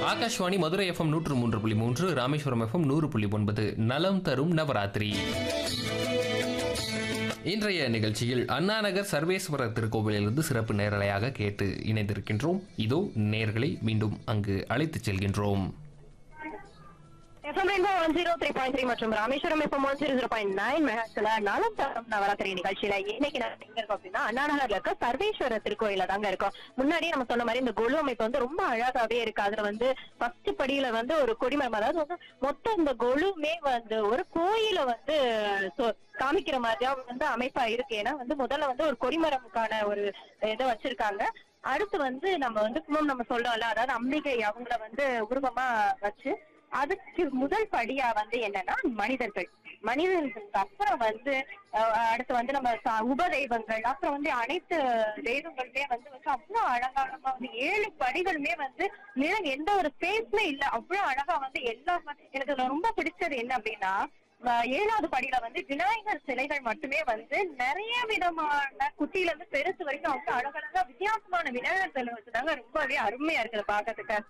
Akashvani Madurai FM நூற்று மூன்று புள்ளி மூன்று ராமேஸ்வரம் எஃப்எம் நூறு புள்ளி ஒன்பது நலம் தரும் நவராத்திரி இன்றைய நிகழ்ச்சியில் அண்ணாநகர் சர்வேஸ்வரர் திருக்கோவிலிருந்து சிறப்பு நேரலையாக கேட்டு இணைந்திருக்கின்றோம் இதோ நேர்களை மீண்டும் அங்கு அழைத்துச் செல்கின்றோம் FM rainbow one zero three point three மற்றும் Rameswaram FM one zero zero point nine மெகாஸ்ல நலம் தரம் நவராத்திரி நிகழ்ச்சியில இன்னைக்கு நம்ம எங்க இருக்கோம் அப்படின்னா அண்ணாநகர்ல இருக்க சர்வேஸ்வரர் திருக்கோயில தாங்க இருக்கோம் முன்னாடியே நம்ம சொன்ன மாதிரி இந்த கொலு அமைப்பு வந்து ரொம்ப அழகாவே இருக்கு அதுல வந்து ஃபர்ஸ்ட் படியில வந்து ஒரு கொடிமரம் அதாவது வந்து மொத்தம் இந்த கொலுமே வந்து ஒரு கோயில வந்து சொ- காமிக்கிற மாதிரியா வந்து அமைப்பா இருக்கு ஏன்னா வந்து முதல்ல வந்து ஒரு கொடிமரமுக்கான ஒரு இதை வச்சிருக்காங்க அடுத்து வந்து நம்ம வந்து கும்பம் நம்ம சொல்றோம்ல அதாவது அம்பிகை அவங்கள வந்து உருவமா வச்சு அதுக்கு முதல் படியா வந்து என்னன்னா மனிதர்கள் மனிதர்களுக்கு அப்புறம் வந்து அஹ், அடுத்து வந்து நம்ம ச- உபதெய்வங்கள் அப்புறம் வந்து அனைத்து தெய்வங்களுமே வந்து வந்து அவ்வளவு அழகானமா வந்து ஏழு படிகளுமே வந்து நிலம் எந்த ஒரு ஸ்பேஸ்மே இல்ல அவ்வளவு அழகா வந்து எல்லா எனக்கு இதுல ரொம்ப பிடிச்சது என்ன அப்படின்னா அஹ், ஏழாவது படியில வந்து விநாயகர் சிலைகள் மட்டுமே வந்து நிறைய விதமான குட்டியில இருந்து பெருசு வரைக்கும் அவ்வளவு அழகழகா வித்தியாசமான விநாயகர் சிலை வச்சுதாங்க ரொம்பவே அருமையா இருக்குது பாக்கிறதுக்கு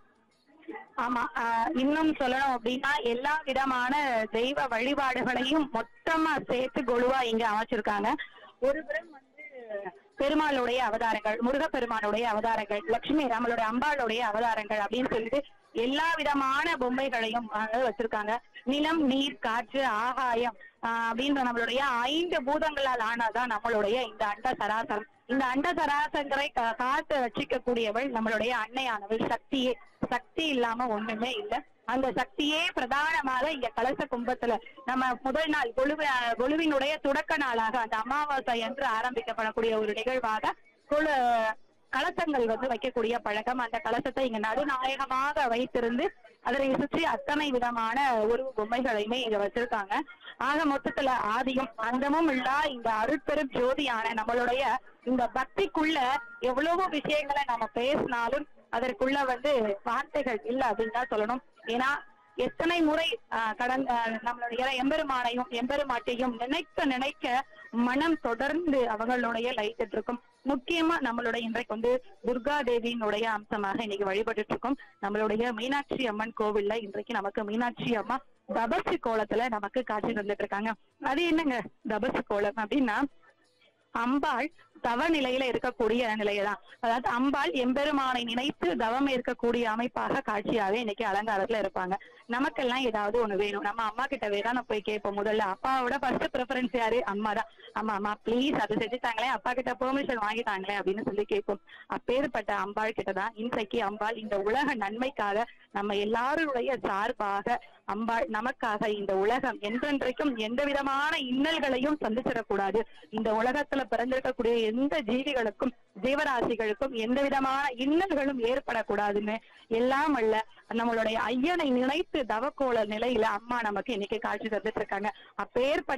ஆமா ஆஹ் இன்னும் சொல்லணும் அப்படின்னா எல்லா விதமான தெய்வ வழிபாடுகளையும் மொத்தமா சேர்த்து கொலுவா இங்க அமைச்சிருக்காங்க ஒரு புறம் வந்து பெருமாளுடைய அவதாரங்கள் முருகப்பெருமானுடைய அவதாரங்கள் லட்சுமி நம்மளுடைய அம்பாளுடைய அவதாரங்கள் அப்படின்னு சொல்லிட்டு எல்லா விதமான பொம்மைகளையும் அங்க வச்சிருக்காங்க நிலம் நீர் காற்று ஆகாயம் ஆஹ் அப்படின்ற நம்மளுடைய ஐந்து பூதங்களால் ஆனதான் நம்மளுடைய இந்த அண்ட சராசரம் இந்த அண்ட சராசரங்களை கா- காத்து ரட்சிக்கக்கூடியவள் நம்மளுடைய அன்னையானவள் சக்தியே சக்தி இல்லாம ஒண்ணுமே இல்ல அந்த சக்தியே பிரதானமாக இங்க கலச கும்பத்துல நம்ம முதல் நாள் கொழுவு கொழுவினுடைய தொடக்க நாளாக அந்த அமாவாசை என்று ஆரம்பிக்கப்படக்கூடிய ஒரு நிகழ்வாக கொழு கலசங்கள் வந்து வைக்கக்கூடிய பழக்கம் அந்த கலசத்தை இங்க நடுநாயகமாக வைத்திருந்து அதனை சுற்றி அத்தனை விதமான உருவ பொம்மைகளையுமே இங்க வச்சிருக்காங்க ஆக மொத்தத்துல ஆதியும் அந்தமும் இல்லா இந்த அருட்பெரும் ஜோதியான நம்மளுடைய இந்த பக்திக்குள்ள எவ்வளவோ விஷயங்களை நம்ம பேசினாலும் அதற்குள்ள வந்து வார்த்தைகள் இல்ல அப்படின்னு தான் சொல்லணும் ஏன்னா எத்தனை முறை ஆஹ், கடந்த நம்மளுடைய எம்பெருமானையும் எம்பெருமாட்டையும் நினைக்க நினைக்க மனம் தொடர்ந்து அவங்களுடைய லைட் இருக்கும் முக்கியமா நம்மளுடைய இன்றைக்கு வந்து துர்கா தேவியினுடைய அம்சமாக இன்னைக்கு வழிபட்டுட்டு இருக்கோம் நம்மளுடைய மீனாட்சி அம்மன் கோவில்ல இன்றைக்கு நமக்கு மீனாட்சி அம்மா தபசு கோலத்துல நமக்கு காட்சி தந்துட்டு இருக்காங்க அது என்னங்க தபசு கோலம் அப்படின்னா அம்பாள் தவ நிலையில இருக்கக்கூடிய நிலையதான் அதாவது அம்பாள் எம்பெருமானை நினைத்து தவம் இருக்கக்கூடிய அமைப்பாக காட்சியாவே இன்னைக்கு அலங்காரத்துல இருப்பாங்க நமக்கெல்லாம் ஏதாவது ஒண்ணு வேணும் நம்ம அம்மா கிட்ட வேணா போய் கேட்போம் முதல்ல அப்பாவோட ஃபர்ஸ்ட் ப்ரிஃபரன்ஸ் யாரு அம்மா தான் அம்மா அம்மா ப்ளீஸ் அது செஞ்சுட்டாங்களே அப்பா கிட்ட பெர்மிஷன் வாங்கிட்டாங்களே அப்படின்னு சொல்லி கேட்போம் அப்பேற்பட்ட அம்பாள் கிட்டதான் இன்றைக்கு அம்பாள் இந்த உலக நன்மைக்காக நம்ம எல்லாருடைய சார்பாக அம்பாள் நமக்காக இந்த உலகம் என்றென்றைக்கும் எந்த விதமான இன்னல்களையும் சந்திச்சிடக்கூடாது இந்த உலகத்துல பிறந்திருக்கக்கூடிய எந்த ஜீவிகளுக்கும் ஜீவராசிகளுக்கும் எந்த விதமான இன்னல்களும் ஏற்படக்கூடாதுன்னு எல்லாம் அல்ல நம்மளுடைய ஐயனை நினைத்து தவக்கோல நிலையில அம்மா நமக்கு இன்னைக்கு காட்சி தந்துட்டு இருக்காங்க அப்பேற்பட்ட